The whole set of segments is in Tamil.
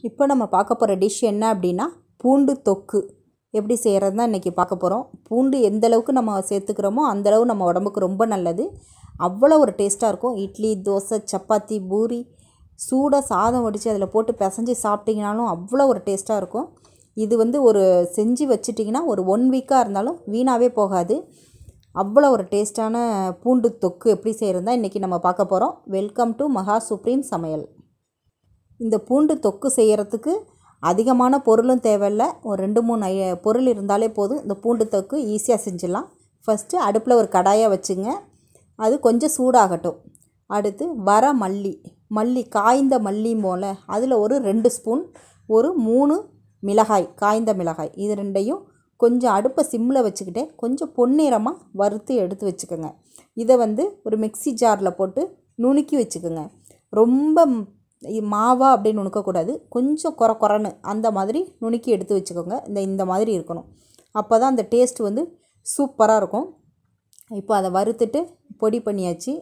இப்போ நம்ம பார்க்க போகிற டிஷ் என்ன அப்படின்னா பூண்டு தொக்கு எப்படி செய்கிறது தான் இன்றைக்கி பார்க்க போகிறோம் பூண்டு எந்த அளவுக்கு நம்ம சேர்த்துக்கிறோமோ அந்தளவு நம்ம உடம்புக்கு ரொம்ப நல்லது அவ்வளோ ஒரு டேஸ்ட்டாக இருக்கும் இட்லி தோசை சப்பாத்தி பூரி சூடாக சாதம் வடித்து அதில் போட்டு பிசைஞ்சு சாப்பிட்டிங்கனாலும் அவ்வளோ ஒரு டேஸ்ட்டாக இருக்கும் இது வந்து ஒரு செஞ்சு வச்சிட்டிங்கன்னா ஒரு ஒன் வீக்காக இருந்தாலும் வீணாகவே போகாது அவ்வளோ ஒரு டேஸ்ட்டான பூண்டு தொக்கு எப்படி செய்கிறது தான் இன்றைக்கி நம்ம பார்க்க போகிறோம் வெல்கம் டு மகா சுப்ரீம் சமையல் இந்த பூண்டு தொக்கு செய்கிறதுக்கு அதிகமான பொருளும் தேவையில்ல ஒரு ரெண்டு மூணு ஐ பொருள் இருந்தாலே போதும் இந்த பூண்டு தொக்கு ஈஸியாக செஞ்சிடலாம் ஃபஸ்ட்டு அடுப்பில் ஒரு கடாயை வச்சுங்க அது கொஞ்சம் சூடாகட்டும் அடுத்து வர மல்லி மல்லி காய்ந்த மல்லி போல் அதில் ஒரு ரெண்டு ஸ்பூன் ஒரு மூணு மிளகாய் காய்ந்த மிளகாய் இது ரெண்டையும் கொஞ்சம் அடுப்பை சிம்மில் வச்சுக்கிட்டே கொஞ்சம் பொன்னிறமாக வறுத்து எடுத்து வச்சுக்கோங்க இதை வந்து ஒரு மிக்சி ஜாரில் போட்டு நுணுக்கி வச்சுக்கோங்க ரொம்ப மாவா அப்படின்னு நுணுக்கக்கூடாது கொஞ்சம் குறை குறைன்னு அந்த மாதிரி நுணுக்கி எடுத்து வச்சுக்கோங்க இந்த இந்த மாதிரி இருக்கணும் அப்போ தான் அந்த டேஸ்ட் வந்து சூப்பராக இருக்கும் இப்போ அதை வறுத்துட்டு பொடி பண்ணியாச்சு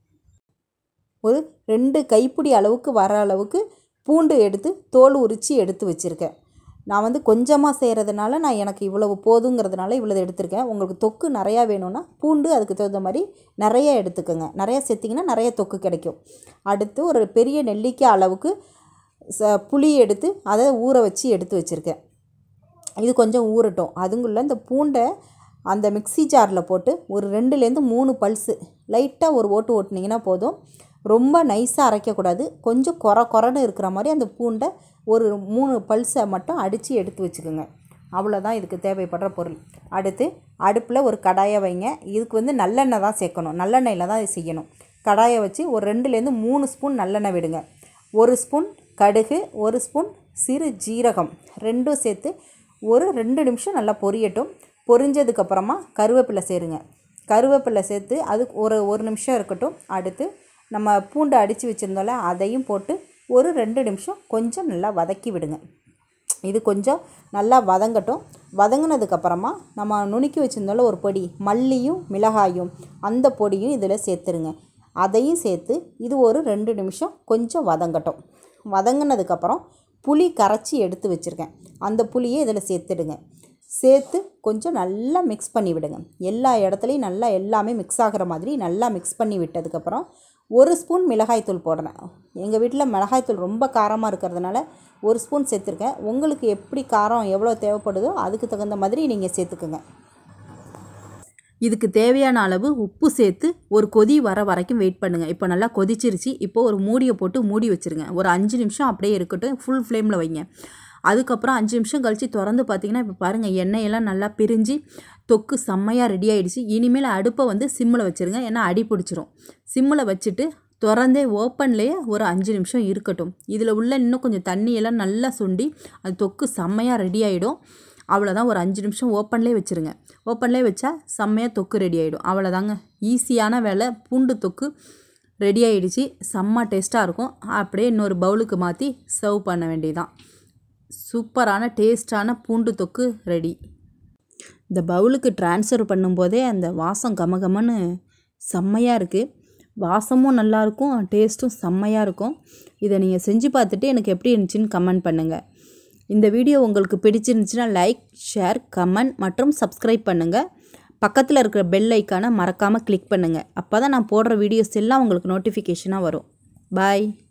ஒரு ரெண்டு கைப்பிடி அளவுக்கு வர அளவுக்கு பூண்டு எடுத்து தோல் உரித்து எடுத்து வச்சுருக்கேன் நான் வந்து கொஞ்சமாக செய்கிறதுனால நான் எனக்கு இவ்வளவு போதுங்கிறதுனால இவ்வளோ எடுத்திருக்கேன் உங்களுக்கு தொக்கு நிறையா வேணும்னா பூண்டு அதுக்கு தகுந்த மாதிரி நிறைய எடுத்துக்கோங்க நிறைய சேர்த்திங்கன்னா நிறைய தொக்கு கிடைக்கும் அடுத்து ஒரு பெரிய நெல்லிக்காய் அளவுக்கு ச புளி எடுத்து அதை ஊற வச்சு எடுத்து வச்சுருக்கேன் இது கொஞ்சம் ஊறட்டும் அதுங்குள்ளே இந்த பூண்டை அந்த மிக்சி ஜாரில் போட்டு ஒரு ரெண்டுலேருந்து மூணு பல்ஸு லைட்டாக ஒரு ஓட்டு ஓட்டுனீங்கன்னா போதும் ரொம்ப நைஸாக அரைக்கக்கூடாது கொஞ்சம் குறை குறைன்னு இருக்கிற மாதிரி அந்த பூண்டை ஒரு மூணு பல்ஸை மட்டும் அடித்து எடுத்து வச்சுக்கோங்க அவ்வளோதான் இதுக்கு தேவைப்படுற பொருள் அடுத்து அடுப்பில் ஒரு கடாயை வைங்க இதுக்கு வந்து நல்லெண்ணெய் தான் சேர்க்கணும் நல்லெண்ணெயில் தான் இது செய்யணும் கடாயை வச்சு ஒரு ரெண்டுலேருந்து மூணு ஸ்பூன் நல்லெண்ணெய் விடுங்க ஒரு ஸ்பூன் கடுகு ஒரு ஸ்பூன் சிறு ஜீரகம் ரெண்டும் சேர்த்து ஒரு ரெண்டு நிமிஷம் நல்லா பொரியட்டும் பொரிஞ்சதுக்கப்புறமா கருவேப்பிலை சேருங்க கருவேப்பிலை சேர்த்து அது ஒரு ஒரு நிமிஷம் இருக்கட்டும் அடுத்து நம்ம பூண்டு அடித்து வச்சுருந்தோம்ல அதையும் போட்டு ஒரு ரெண்டு நிமிஷம் கொஞ்சம் நல்லா வதக்கி விடுங்க இது கொஞ்சம் நல்லா வதங்கட்டும் வதங்கினதுக்கப்புறமா நம்ம நுணுக்கி வச்சுருந்தோம்ல ஒரு பொடி மல்லியும் மிளகாயும் அந்த பொடியும் இதில் சேர்த்துருங்க அதையும் சேர்த்து இது ஒரு ரெண்டு நிமிஷம் கொஞ்சம் வதங்கட்டும் வதங்கினதுக்கப்புறம் புளி கரைச்சி எடுத்து வச்சுருக்கேன் அந்த புளியை இதில் சேர்த்துடுங்க சேர்த்து கொஞ்சம் நல்லா மிக்ஸ் பண்ணி விடுங்க எல்லா இடத்துலையும் நல்லா எல்லாமே மிக்ஸ் ஆகிற மாதிரி நல்லா மிக்ஸ் பண்ணி விட்டதுக்கப்புறம் ஒரு ஸ்பூன் மிளகாய்த்தூள் போடுறேன் எங்கள் வீட்டில் மிளகாய்த்தூள் ரொம்ப காரமாக இருக்கிறதுனால ஒரு ஸ்பூன் சேர்த்துருக்கேன் உங்களுக்கு எப்படி காரம் எவ்வளோ தேவைப்படுதோ அதுக்கு தகுந்த மாதிரி நீங்கள் சேர்த்துக்குங்க இதுக்கு தேவையான அளவு உப்பு சேர்த்து ஒரு கொதி வர வரைக்கும் வெயிட் பண்ணுங்கள் இப்போ நல்லா கொதிச்சிருச்சு இப்போ ஒரு மூடியை போட்டு மூடி வச்சுருங்க ஒரு அஞ்சு நிமிஷம் அப்படியே இருக்கட்டும் ஃபுல் ஃப்ளேமில் வைங்க அதுக்கப்புறம் அஞ்சு நிமிஷம் கழித்து திறந்து பார்த்தீங்கன்னா இப்போ பாருங்கள் எண்ணெயெல்லாம் நல்லா பிரிஞ்சு தொக்கு செம்மையாக ரெடி ஆகிடுச்சு இனிமேல் அடுப்பை வந்து சிம்மில் வச்சுருங்க ஏன்னா அடி பிடிச்சிரும் சிம்மில் வச்சுட்டு திறந்தே ஓப்பன்லேயே ஒரு அஞ்சு நிமிஷம் இருக்கட்டும் இதில் உள்ள இன்னும் கொஞ்சம் தண்ணியெல்லாம் நல்லா சுண்டி அது தொக்கு செம்மையாக ரெடி ஆகிடும் அவ்வளோதான் ஒரு அஞ்சு நிமிஷம் ஓப்பன்லேயே வச்சுருங்க ஓப்பன்லேயே வச்சா செம்மையாக தொக்கு ரெடி ஆகிடும் அவ்வளோதாங்க ஈஸியான வேலை பூண்டு தொக்கு ரெடி ஆகிடுச்சு செம்ம டேஸ்ட்டாக இருக்கும் அப்படியே இன்னொரு பவுலுக்கு மாற்றி சர்வ் பண்ண வேண்டியதான் சூப்பரான டேஸ்டான பூண்டு தொக்கு ரெடி இந்த பவுலுக்கு ட்ரான்ஸ்ஃபர் பண்ணும்போதே அந்த வாசம் கமகமன்னு செம்மையாக இருக்குது வாசமும் நல்லாயிருக்கும் டேஸ்ட்டும் செம்மையாக இருக்கும் இதை நீங்கள் செஞ்சு பார்த்துட்டு எனக்கு எப்படி இருந்துச்சுன்னு கமெண்ட் பண்ணுங்கள் இந்த வீடியோ உங்களுக்கு பிடிச்சிருந்துச்சுன்னா லைக் ஷேர் கமெண்ட் மற்றும் சப்ஸ்கிரைப் பண்ணுங்கள் பக்கத்தில் இருக்கிற பெல் ஐக்கானை மறக்காமல் கிளிக் பண்ணுங்கள் அப்போ தான் நான் போடுற வீடியோஸ் எல்லாம் உங்களுக்கு நோட்டிஃபிகேஷனாக வரும் பாய்